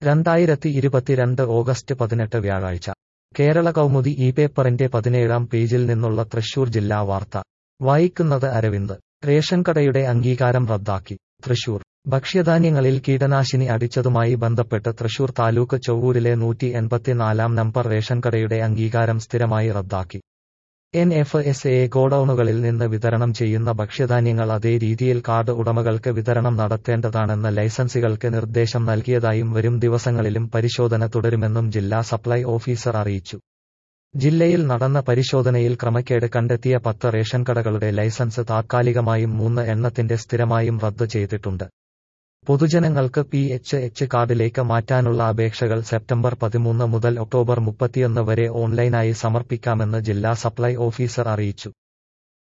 രണ്ടായിരത്തി ഇരുപത്തിരണ്ട് ഓഗസ്റ്റ് പതിനെട്ട് വ്യാഴാഴ്ച കേരള കൗമുദി ഈ പേപ്പറിന്റെ പതിനേഴാം പേജിൽ നിന്നുള്ള തൃശൂർ ജില്ലാ വാർത്ത വായിക്കുന്നത് അരവിന്ദ് റേഷൻ കടയുടെ അംഗീകാരം റദ്ദാക്കി തൃശൂർ ഭക്ഷ്യധാന്യങ്ങളിൽ കീടനാശിനി അടിച്ചതുമായി ബന്ധപ്പെട്ട് തൃശൂർ താലൂക്ക് ചൊവ്വൂരിലെ നൂറ്റി എൺപത്തിനാലാം നമ്പർ റേഷൻ കടയുടെ അംഗീകാരം സ്ഥിരമായി റദ്ദാക്കി എൻ എഫ് എസ് എ ഗോഡൌണുകളിൽ നിന്ന് വിതരണം ചെയ്യുന്ന ഭക്ഷ്യധാന്യങ്ങൾ അതേ രീതിയിൽ കാർഡ് ഉടമകൾക്ക് വിതരണം നടത്തേണ്ടതാണെന്ന് ലൈസൻസികൾക്ക് നിർദ്ദേശം നൽകിയതായും വരും ദിവസങ്ങളിലും പരിശോധന തുടരുമെന്നും ജില്ലാ സപ്ലൈ ഓഫീസർ അറിയിച്ചു ജില്ലയിൽ നടന്ന പരിശോധനയിൽ ക്രമക്കേട് കണ്ടെത്തിയ പത്ത് റേഷൻ കടകളുടെ ലൈസൻസ് താത്കാലികമായും മൂന്ന് എണ്ണത്തിന്റെ സ്ഥിരമായും റദ്ദ് ചെയ്തിട്ടുണ്ട് പൊതുജനങ്ങൾക്ക് പി എച്ച് എച്ച് കാർഡിലേക്ക് മാറ്റാനുള്ള അപേക്ഷകൾ സെപ്റ്റംബർ പതിമൂന്ന് മുതൽ ഒക്ടോബർ മുപ്പത്തിയൊന്ന് വരെ ഓൺലൈനായി സമർപ്പിക്കാമെന്ന് ജില്ലാ സപ്ലൈ ഓഫീസർ അറിയിച്ചു